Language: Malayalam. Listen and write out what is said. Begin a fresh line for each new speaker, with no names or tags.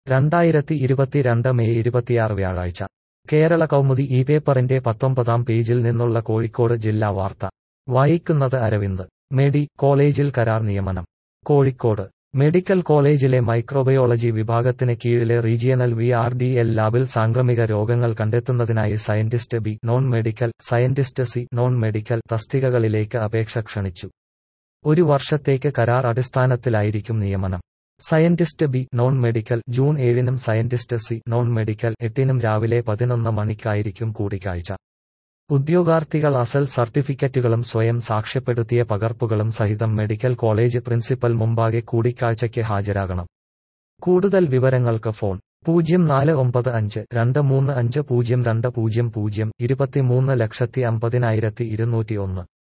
രണ്ടായിരത്തി ഇരുപത്തിരണ്ട് മെയ് ഇരുപത്തിയാറ് വ്യാഴാഴ്ച കേരള കൗമുദി ഈ പേപ്പറിന്റെ പത്തൊമ്പതാം പേജിൽ നിന്നുള്ള കോഴിക്കോട് ജില്ലാ വാർത്ത വായിക്കുന്നത് അരവിന്ദ് മെഡി കോളേജിൽ കരാർ നിയമനം കോഴിക്കോട് മെഡിക്കൽ കോളേജിലെ മൈക്രോബയോളജി വിഭാഗത്തിന് കീഴിലെ regional V R D L ലാബിൽ സാംക്രമിക രോഗങ്ങൾ കണ്ടെത്തുന്നതിനായി scientist B non medical scientist C non medical തസ്തികകളിലേക്ക് അപേക്ഷ ക്ഷണിച്ചു ഒരു വർഷത്തേക്ക് കരാർ അടിസ്ഥാനത്തിലായിരിക്കും നിയമനം scientist B non medical June ഏഴിനും സയന്റിസ്റ്റ് സി നോൺ മെഡിക്കൽ എട്ടിനും രാവിലെ പതിനൊന്ന് മണിക്കായിരിക്കും കൂടിക്കാഴ്ച ഉദ്യോഗാർത്ഥികൾ അസൽ സർട്ടിഫിക്കറ്റുകളും സ്വയം സാക്ഷ്യപ്പെടുത്തിയ പകർപ്പുകളും സഹിതം മെഡിക്കൽ കോളേജ് പ്രിൻസിപ്പൽ മുമ്പാകെ കൂടിക്കാഴ്ചയ്ക്ക് ഹാജരാകണം കൂടുതൽ വിവരങ്ങൾക്ക് ഫോൺ പൂജ്യം നാല് ഒമ്പത് അഞ്ച് രണ്ട് മൂന്ന് അഞ്ച് പൂജ്യം രണ്ട് പൂജ്യം പൂജ്യം ഇരുപത്തിമൂന്ന് ലക്ഷത്തി അമ്പതിനായിരത്തി ഇരുന്നൂറ്റി ഒന്ന്